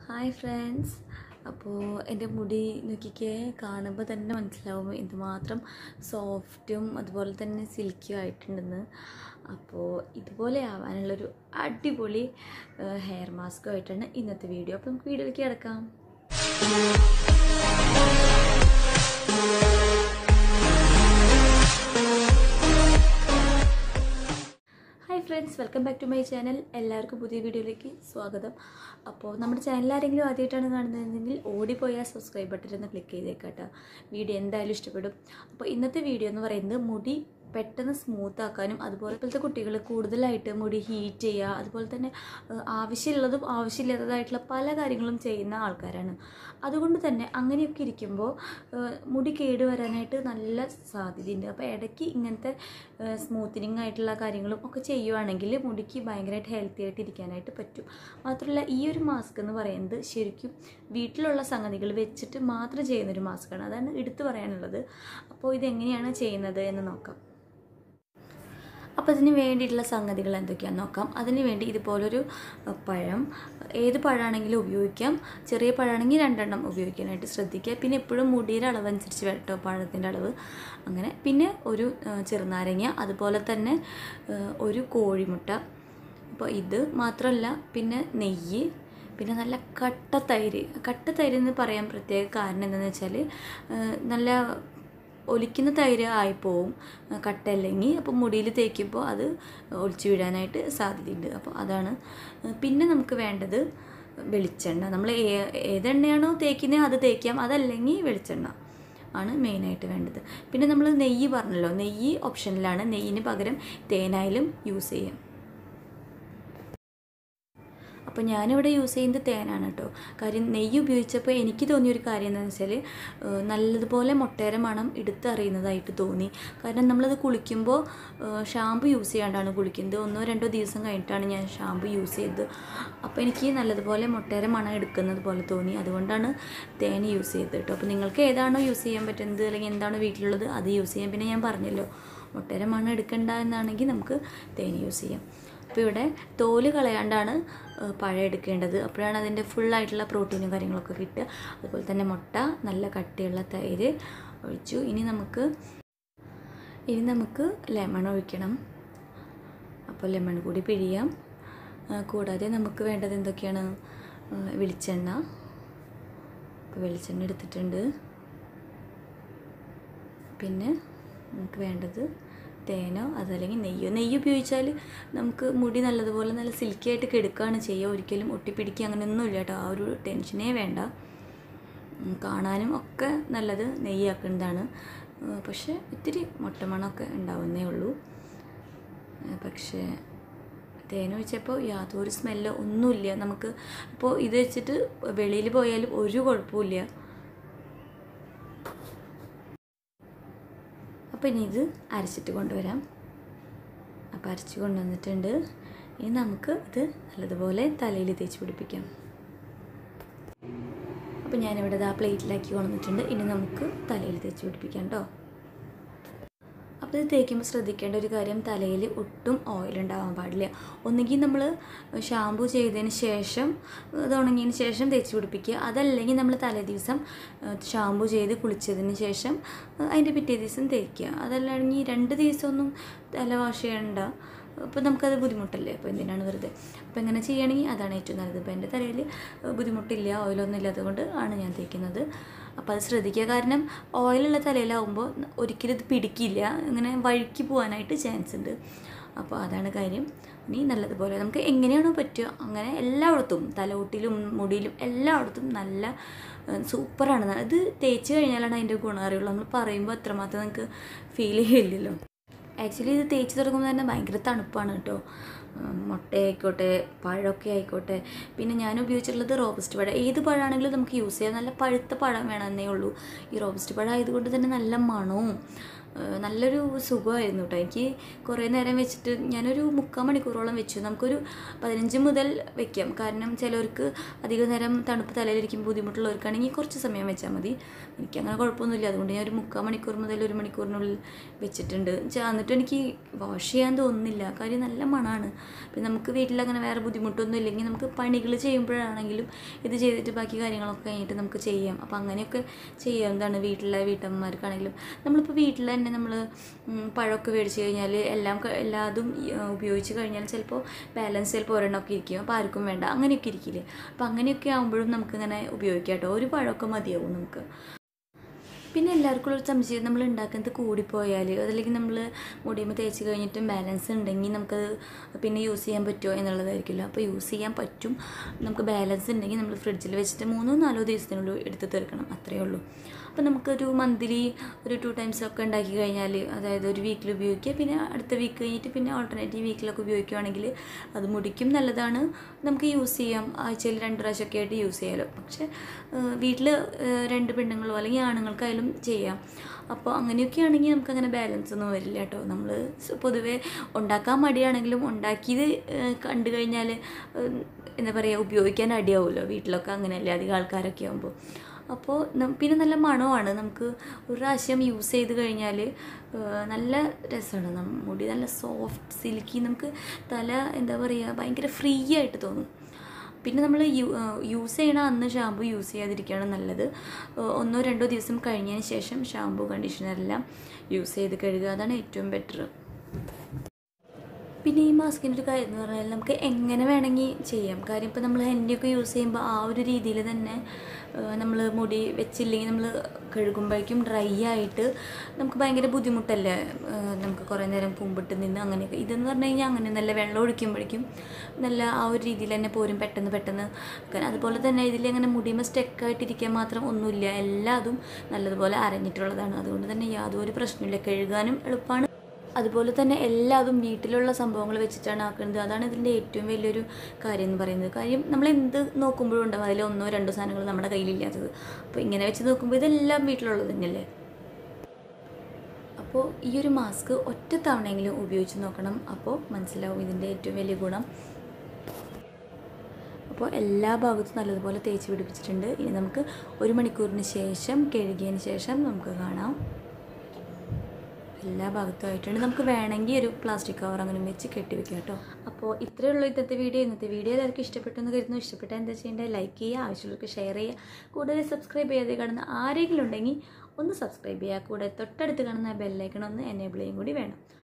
hi friends അപ്പോൾ എൻ്റെ മുടി നോക്കിക്കേ കാണുമ്പോൾ തന്നെ മനസ്സിലാവും എന്തുമാത്രം സോഫ്റ്റും അതുപോലെ തന്നെ സിൽക്കിയും ആയിട്ടുണ്ടെന്ന് അപ്പോൾ ഇതുപോലെ ആവാനുള്ളൊരു അടിപൊളി ഹെയർ മാസ്കുമായിട്ടാണ് ഇന്നത്തെ വീഡിയോ അപ്പോൾ നമുക്ക് വീഡിയോയിലേക്ക് കിടക്കാം hi friends welcome back to my channel എല്ലാവർക്കും പുതിയ വീഡിയോയിലേക്ക് സ്വാഗതം അപ്പോൾ നമ്മുടെ ചാനൽ ആരെങ്കിലും ആദ്യമായിട്ടാണ് കാണുന്നതെങ്കിൽ ഓടിപ്പോയാൽ സബ്സ്ക്രൈബ് ബട്ടൺ ഒന്ന് ക്ലിക്ക് ചെയ്തേക്കാട്ടോ വീഡിയോ എന്തായാലും ഇഷ്ടപ്പെടും അപ്പോൾ ഇന്നത്തെ വീഡിയോ എന്ന് പറയുന്നത് മുടി പെട്ടെന്ന് സ്മൂത്ത് ആക്കാനും അതുപോലെ ഇപ്പോഴത്തെ കുട്ടികൾ കൂടുതലായിട്ട് മുടി ഹീറ്റ് ചെയ്യുക അതുപോലെ തന്നെ ഏഹ്, ആവശ്യമുള്ളതും ആവശ്യമില്ലാത്തതായിട്ടുള്ള പല കാര്യങ്ങളും ചെയ്യുന്ന ആൾക്കാരാണ് അതുകൊണ്ട് തന്നെ അങ്ങനെയൊക്കെ ഇരിക്കുമ്പോൾ ഏഹ്, മുടി കേടുവരാനായിട്ട് നല്ല സാധ്യതയുണ്ട് അപ്പോൾ ഇടയ്ക്ക് ഇങ്ങനത്തെ സ്മൂത്തനിങ് ആയിട്ടുള്ള കാര്യങ്ങളും ഒക്കെ ചെയ്യുവാണെങ്കിൽ മുടിക്ക് ഭയങ്കരമായിട്ട് ഹെൽത്തി ആയിട്ട് ഇരിക്കാനായിട്ട് പറ്റും മാത്രമല്ല ഈ ഒരു മാസ്ക് എന്ന് പറയുന്നത് ശരിക്കും വീട്ടിലുള്ള സംഗതികൾ വെച്ചിട്ട് മാത്രം ചെയ്യുന്നൊരു മാസ്കാണ് അതാണ് എടുത്തു പറയാനുള്ളത് അപ്പോൾ ഇതെങ്ങനെയാണ് ചെയ്യുന്നത് എന്ന് നോക്കാം അപ്പോൾ അതിന് വേണ്ടിയിട്ടുള്ള സംഗതികൾ എന്തൊക്കെയാണെന്ന് നോക്കാം അതിന് വേണ്ടി ഇതുപോലൊരു അഹ്, പഴം ഏത് പഴമാണെങ്കിലും ഉപയോഗിക്കാം ചെറിയ പഴമാണെങ്കിൽ രണ്ടെണ്ണം ഉപയോഗിക്കാനായിട്ട് ശ്രദ്ധിക്കുക പിന്നെ എപ്പോഴും മുടിയുടെ അളവ് അനുസരിച്ച് വേട്ടോ പഴത്തിൻ്റെ അളവ് അങ്ങനെ പിന്നെ ഒരു അഹ്, ചെറുനാരങ്ങ അതുപോലെ തന്നെ അഹ്, ഒരു കോഴിമുട്ട അപ്പോൾ ഇത് മാത്രമല്ല പിന്നെ നെയ്യ് പിന്നെ നല്ല കട്ട തൈര് കട്ട തൈര് എന്ന് പറയാൻ പ്രത്യേക കാരണം എന്താണെന്ന് വെച്ചാൽ നല്ല ഒലിക്കുന്ന തൈര് ആയിപ്പോവും കട്ടല്ലെങ്കിൽ അപ്പോൾ മുടിയിൽ തേക്കുമ്പോൾ അത് ഒലിച്ചു വീഴാനായിട്ട് സാധ്യതയുണ്ട് അപ്പോൾ അതാണ് പിന്നെ നമുക്ക് വേണ്ടത് വെളിച്ചെണ്ണ നമ്മൾ ഏ- ഏതെണ്ണയാണോ തേക്കുന്നത് അത് തേക്കാം അതല്ലെങ്കിൽ വെളിച്ചെണ്ണ ആണ് മെയിനായിട്ട് വേണ്ടത് പിന്നെ നമ്മൾ നെയ്യ് പറഞ്ഞല്ലോ നെയ്യ് ഓപ്ഷനിലാണ് നെയ്യിന് പകരം തേനായാലും യൂസ് ചെയ്യാം അപ്പോൾ ഞാനിവിടെ യൂസ് ചെയ്യുന്നത് തേനാണ് കേട്ടോ കാര്യം നെയ്യ് ഉപയോഗിച്ചപ്പോൾ എനിക്ക് തോന്നിയൊരു കാര്യം എന്താണെന്ന് വെച്ചാൽ ഏഹ്, നല്ലതുപോലെ മുട്ടേര മണം എടുത്തറിയുന്നതായിട്ട് തോന്നി കാരണം നമ്മളത് കുളിക്കുമ്പോൾ ഷാമ്പു യൂസ് ചെയ്യാണ്ടാണ് കുളിക്കുന്നത് ഒന്നോ രണ്ടോ ദിവസം കഴിഞ്ഞിട്ടാണ് ഞാൻ ഷാമ്പു യൂസ് ചെയ്തത് അപ്പോൾ എനിക്ക് നല്ലതുപോലെ മുട്ടേര മണം എടുക്കുന്നത് പോലെ തോന്നി അതുകൊണ്ടാണ് തേൻ യൂസ് ചെയ്തത് കേട്ടോ അപ്പോൾ നിങ്ങൾക്ക് ഏതാണോ യൂസ് ചെയ്യാൻ പറ്റുന്നത് അല്ലെങ്കിൽ എന്താണോ വീട്ടിലുള്ളത് അത് യൂസ് ചെയ്യാം പിന്നെ ഞാൻ പറഞ്ഞല്ലോ മുട്ടേര മണം എടുക്കണ്ട എന്നാണെങ്കിൽ നമുക്ക് തേൻ യൂസ് ചെയ്യാം അപ്പോൾ ഇവിടെ തോല് കളയാണ്ടാണ് ഏഹ്, പഴം എടുക്കേണ്ടത് അപ്പോഴാണ് അതിൻ്റെ ഫുള്ളായിട്ടുള്ള പ്രോട്ടീനും കാര്യങ്ങളൊക്കെ കിട്ടുക അതുപോലെ തന്നെ മുട്ട നല്ല കട്ടിയുള്ള തൈര് ഒഴിച്ചു ഇനി നമുക്ക് ഇനി നമുക്ക് ലെമൺ ഒഴിക്കണം അപ്പോൾ ലെമൺ കൂടി പിഴിയാം ആ, കൂടാതെ നമുക്ക് വേണ്ടത് എന്തൊക്കെയാണ് ആ, വെളിച്ചെണ്ണ അപ്പോൾ വെളിച്ചെണ്ണ എടുത്തിട്ടുണ്ട് പിന്നെ നമുക്ക് വേണ്ടത് തേനോ അതല്ലെങ്കിൽ നെയ്യോ നെയ്യ് ഉപയോഗിച്ചാൽ നമുക്ക് മുടി നല്ലതുപോലെ നല്ല സിൽക്കി ആയിട്ട് കെടുക്കുകയാണ് ചെയ്യുക ഒരിക്കലും ഒട്ടിപ്പിടിക്കുക അങ്ങനെയൊന്നും ഇല്ല കേട്ടോ ആ ഒരു ടെൻഷനേ വേണ്ട ഉം, കാണാനും ഒക്കെ നല്ലത് നെയ്യാക്കുന്നതാണ് ഏഹ് പക്ഷേ ഇത്തിരി മുട്ടമണമൊക്കെ ഉണ്ടാവുന്നേ ഉള്ളൂ ഏഹ് പക്ഷേ തേൻ ഒഴിച്ചപ്പോൾ യാതൊരു സ്മെല്ലോ ഒന്നുമില്ല നമുക്ക് ഇപ്പോൾ ഇത് വെച്ചിട്ട് വെളിയിൽ പോയാലും ഒരു കുഴപ്പമില്ല അപ്പോൾ ഇനി ഇത് അരച്ചിട്ട് കൊണ്ടുവരാം അപ്പോൾ അരച്ച് കൊണ്ടുവന്നിട്ടുണ്ട് ഇനി നമുക്ക് ഇത് നല്ലതുപോലെ തലയിൽ തേച്ച് പിടിപ്പിക്കാം അപ്പോൾ ഞാനിവിടെ ആ പ്ലേറ്റിലാക്കി കൊണ്ടുവന്നിട്ടുണ്ട് ഇനി നമുക്ക് തലയിൽ തേച്ച് പിടിപ്പിക്കാം കേട്ടോ അപ്പോൾ ഇത് തേക്കുമ്പോൾ ശ്രദ്ധിക്കേണ്ട ഒരു കാര്യം തലയിൽ ഒട്ടും ഓയിൽ ഉണ്ടാവാൻ പാടില്ല ഒന്നുകിൽ നമ്മൾ ഷാമ്പു ചെയ്തതിന് ശേഷം അത് ഉണങ്ങിയതിന് ശേഷം തേച്ച് പിടിപ്പിക്കുക അതല്ലെങ്കിൽ നമ്മൾ തലേ ദിവസം ഷാമ്പു ചെയ്ത് കുളിച്ചതിന് ശേഷം അതിൻ്റെ പിറ്റേ ദിവസം തേക്കുക അതല്ലെങ്കിൽ രണ്ട് ദിവസമൊന്നും തല വാഷ് ചെയ്യണ്ട അപ്പോൾ നമുക്കത് ബുദ്ധിമുട്ടല്ലേ അപ്പോൾ എന്തിനാണ് വെറുതെ അപ്പോൾ ഇങ്ങനെ ചെയ്യുകയാണെങ്കിൽ അതാണ് ഏറ്റവും നല്ലത് ഇപ്പോൾ എൻ്റെ തലയിൽ ബുദ്ധിമുട്ടില്ല ഓയിലൊന്നും ഇല്ലാത്തതുകൊണ്ട് ആണ് ഞാൻ തേക്കുന്നത് അപ്പോൾ അത് ശ്രദ്ധിക്കുക കാരണം ഓയിലുള്ള തലയിലാവുമ്പോൾ ഒരിക്കലും ഇത് പിടിക്കില്ല ഇങ്ങനെ വഴുക്കി പോകാനായിട്ട് ചാൻസ് ഉണ്ട് അപ്പോൾ അതാണ് കാര്യം ഇനി നല്ലതുപോലെ നമുക്ക് എങ്ങനെയാണോ പറ്റുക അങ്ങനെ എല്ലായിടത്തും തലമുട്ടിലും മുടിയിലും എല്ലായിടത്തും നല്ല ഏഹ്, സൂപ്പറാണ് ഇത് തേച്ച് കഴിഞ്ഞാലാണ് അതിൻ്റെ ഗുണം അറിയുള്ളൂ നമ്മൾ പറയുമ്പോൾ അത്രമാത്രം നമുക്ക് ഫീൽ ചെയ്യില്ലല്ലോ ആക്ച്വലി ഇത് തേച്ച് തുടങ്ങുമ്പോൾ തന്നെ ഭയങ്കര തണുപ്പാണ് കേട്ടോ ഉം, മുട്ടയായിക്കോട്ടെ പഴമൊക്കെ ആയിക്കോട്ടെ പിന്നെ ഞാൻ ഉപയോഗിച്ചിട്ടുള്ളത് റോബസ്റ്റ് പഴം ഏത് പഴമാണെങ്കിലും നമുക്ക് യൂസ് ചെയ്യാം നല്ല പഴുത്ത പഴം വേണമെന്നേ ഉള്ളൂ ഈ റോബസ്റ്റ് പഴം ആയതുകൊണ്ട് തന്നെ നല്ല മണവും ഏഹ് നല്ലൊരു സുഖമായിരുന്നു കേട്ടോ എനിക്ക് കുറേ നേരം വെച്ചിട്ട് ഞാനൊരു മുക്കാൽ മണിക്കൂറോളം വെച്ചു നമുക്കൊരു പതിനഞ്ച് മുതൽ വെക്കാം കാരണം ചിലവർക്ക് അധിക നേരം തണുപ്പ് തലയിലിരിക്കുമ്പോൾ ബുദ്ധിമുട്ടുള്ളവർക്കാണെങ്കിൽ കുറച്ച് സമയം വെച്ചാൽ മതി എനിക്കങ്ങനെ കുഴപ്പമൊന്നുമില്ല അതുകൊണ്ട് ഞാൻ ഒരു മുക്കാൽ മണിക്കൂർ മുതൽ ഒരു മണിക്കൂറിനുള്ളിൽ വെച്ചിട്ടുണ്ട് ചെ- എന്നിട്ട് എനിക്ക് വാഷ് ചെയ്യാൻ തോന്നുന്നില്ല കാര്യം നല്ല മണമാണ് പിന്നെ നമുക്ക് വീട്ടിൽ അങ്ങനെ വേറെ ബുദ്ധിമുട്ടൊന്നും ഇല്ലെങ്കിൽ നമുക്ക് പണികൾ ചെയ്യുമ്പോഴാണെങ്കിലും ഇത് ചെയ്തിട്ട് ബാക്കി കാര്യങ്ങളൊക്കെ കഴിഞ്ഞിട്ട് നമുക്ക് ചെയ്യാം അപ്പോൾ അങ്ങനെയൊക്കെ ചെയ്യാം എന്താണ് വീട്ടിലെ വീട്ടമ്മമാർക്കാണെങ്കിലും നമ്മളിപ്പോൾ വീട്ടിൽ തന്നെ നമ്മൾ പഴമൊക്കെ മേടിച്ച് കഴിഞ്ഞാൽ എല്ലാം ക- എല്ലാതും ഈ, ആ, ഉപയോഗിച്ച് കഴിഞ്ഞാൽ ചിലപ്പോൾ ബാലൻസ് ചിലപ്പോൾ ഒരെണ്ണമൊക്കെ ഇരിക്കും അപ്പോൾ ആർക്കും വേണ്ട അങ്ങനെയൊക്കെ ഇരിക്കില്ലേ അപ്പോൾ അങ്ങനെയൊക്കെ ആകുമ്പോഴും നമുക്കിങ്ങനെ ഉപയോഗിക്കാം കേട്ടോ ഒരു പഴമൊക്കെ മതിയാവും നമുക്ക് പിന്നെ എല്ലാവർക്കും ഒരു സംശയം നമ്മൾ ഉണ്ടാക്കുന്നത് കൂടിപ്പോയാൽ അതല്ലെങ്കിൽ നമ്മൾ മുടിയുമ്പോൾ തേച്ച് കഴിഞ്ഞിട്ടും ബാലൻസ് ഉണ്ടെങ്കിൽ നമുക്കത് പിന്നെ യൂസ് ചെയ്യാൻ പറ്റുമോ എന്നുള്ളതായിരിക്കില്ല അപ്പോൾ യൂസ് ചെയ്യാൻ പറ്റും നമുക്ക് ബാലൻസ് ഉണ്ടെങ്കിൽ നമ്മൾ ഫ്രിഡ്ജിൽ വെച്ചിട്ട് മൂന്നോ നാലോ ദിവസത്തിനുള്ളിൽ എടുത്ത് തീർക്കണം അത്രയേ ഉള്ളൂ അപ്പോൾ നമുക്കൊരു മന്ത്ലി ഒരു ടു ടൈംസ് ഒക്കെ ഉണ്ടാക്കി കഴിഞ്ഞാൽ അതായത് ഒരു വീക്കിൽ ഉപയോഗിക്കുക പിന്നെ അടുത്ത വീക്ക് കഴിഞ്ഞിട്ട് പിന്നെ ഓൾട്ടർനേറ്റീവ് വീക്കിലൊക്കെ ഉപയോഗിക്കുകയാണെങ്കിൽ അത് മുടിക്കും നല്ലതാണ് നമുക്ക് യൂസ് ചെയ്യാം ആഴ്ചയിൽ രണ്ട് പ്രാവശ്യമൊക്കെ ആയിട്ട് യൂസ് ചെയ്യാമല്ലോ പക്ഷേ വീട്ടിൽ രണ്ട് പെണ്ണുങ്ങളോ അല്ലെങ്കിൽ ആണുങ്ങൾക്കായാലും ചെയ്യാം അപ്പോൾ അങ്ങനെയൊക്കെ ആണെങ്കിൽ നമുക്കങ്ങനെ ബാലൻസ് ഒന്നും വരില്ല കേട്ടോ നമ്മൾ പൊതുവേ ഉണ്ടാക്കാൻ മടിയാണെങ്കിലും ഉണ്ടാക്കിയത് ഏഹ്, കണ്ടു കഴിഞ്ഞാൽ ഏഹ്, എന്താ പറയുക ഉപയോഗിക്കാൻ അടിയാവുമല്ലോ വീട്ടിലൊക്കെ അങ്ങനെയല്ലേ അധികം ആൾക്കാരൊക്കെ ആകുമ്പോൾ അപ്പോൾ നം- പിന്നെ നല്ല മണമാണ് നമുക്ക് ഒരു പ്രാവശ്യം യൂസ് ചെയ്ത് കഴിഞ്ഞാൽ നല്ല രസമാണ് നം മുടി നല്ല സോഫ്റ്റ് സിൽക്കി നമുക്ക് തല എന്താ പറയുക ഭയങ്കര ഫ്രീ ആയിട്ട് തോന്നും പിന്നെ നമ്മൾ യൂസ് ചെയ്യണ അന്ന് ഷാമ്പു യൂസ് ചെയ്യാതിരിക്കുകയാണ് നല്ലത് ഏഹ് ഒന്നോ രണ്ടോ ദിവസം കഴിഞ്ഞതിന് ശേഷം ഷാമ്പു കണ്ടീഷണറെല്ലാം യൂസ് ചെയ്ത് കഴുകുക അതാണ് ഏറ്റവും ബെറ്റർ പിന്നെ ഈ മാസ്കിൻ്റെ ഒരു കാര്യം എന്ന് പറഞ്ഞാൽ നമുക്ക് എങ്ങനെ വേണമെങ്കിൽ ചെയ്യാം കാര്യം ഇപ്പോൾ നമ്മൾ എണ്ണയൊക്കെ യൂസ് ചെയ്യുമ്പോൾ ആ ഒരു രീതിയിൽ തന്നെ നമ്മൾ മുടി വെച്ചില്ലെങ്കിൽ നമ്മൾ കഴുകുമ്പോഴേക്കും ഡ്രൈ ആയിട്ട് നമുക്ക് ഭയങ്കര ബുദ്ധിമുട്ടല്ലേ ഏഹ് നമുക്ക് കുറേ നേരം കുമ്പിട്ട് നിന്ന് അങ്ങനെയൊക്കെ ഇതെന്ന് പറഞ്ഞു കഴിഞ്ഞാൽ അങ്ങനെ നല്ല വെള്ളം ഒഴിക്കുമ്പോഴേക്കും നല്ല ആ ഒരു രീതിയിൽ തന്നെ പോരും പെട്ടെന്ന് പെട്ടെന്ന് കാരണം അതുപോലെ തന്നെ ഇതിൽ അങ്ങനെ മുടിയുമ്പോൾ സ്റ്റെക്കായിട്ടിരിക്കാൻ മാത്രം ഒന്നുമില്ല എല്ലാതും നല്ലതുപോലെ അരഞ്ഞിട്ടുള്ളതാണ് അതുകൊണ്ട് തന്നെ യാതൊരു പ്രശ്നമില്ല കഴുകാനും എളുപ്പമാണ് അതുപോലെ തന്നെ എല്ലാതും വീട്ടിലുള്ള സംഭവങ്ങൾ വെച്ചിട്ടാണ് ആക്കുന്നത് അതാണ് ഇതിൻ്റെ ഏറ്റവും വലിയൊരു കാര്യം എന്ന് പറയുന്നത് കാര്യം നമ്മൾ എന്ത് നോക്കുമ്പോഴും ഉണ്ടാവും അതിൽ ഒന്നോ രണ്ടോ സാധനങ്ങൾ നമ്മുടെ കയ്യിലില്ലാത്തത് അപ്പോൾ ഇങ്ങനെ വെച്ച് നോക്കുമ്പോൾ ഇതെല്ലാം വീട്ടിലുള്ളത് തന്നെയല്ലേ അപ്പോൾ ഈ ഒരു മാസ്ക് ഒറ്റ തവണയെങ്കിലും ഉപയോഗിച്ച് നോക്കണം അപ്പോൾ മനസ്സിലാവും ഇതിൻ്റെ ഏറ്റവും വലിയ ഗുണം അപ്പോൾ എല്ലാ ഭാഗത്തും നല്ലതുപോലെ തേച്ച് പിടിപ്പിച്ചിട്ടുണ്ട് ഇനി നമുക്ക് ഒരു മണിക്കൂറിന് ശേഷം കഴുകിയതിന് ശേഷം നമുക്ക് കാണാം എല്ലാ ഭാഗത്തും ആയിട്ടുണ്ട് നമുക്ക് വേണമെങ്കിൽ ഒരു പ്ലാസ്റ്റിക് കവർ അങ്ങനെ വെച്ച് കെട്ടി വെക്കാം കേട്ടോ അപ്പോൾ ഇത്രയേ ഉള്ളൂ ഇന്നത്തെ വീഡിയോ ഇന്നത്തെ വീഡിയോ എല്ലാവർക്കും ഇഷ്ടപ്പെട്ടു എന്ന് കരുതുന്നു ഇഷ്ടപ്പെട്ടാൽ എന്താ ചെയ്യേണ്ടത് ലൈക്ക് ചെയ്യുക ആവശ്യമുള്ളവർക്ക് ഷെയർ ചെയ്യുക കൂടുതൽ സബ്സ്ക്രൈബ് ചെയ്യാതെ കാണുന്ന ആരെങ്കിലും ഉണ്ടെങ്കിൽ ഒന്ന് സബ്സ്ക്രൈബ് ചെയ്യുക കൂടെ തൊട്ടടുത്ത് കാണുന്ന ബെല്ലൈക്കൺ ഒന്ന് എനേബിൾ ചെയ്യും കൂടി വേണം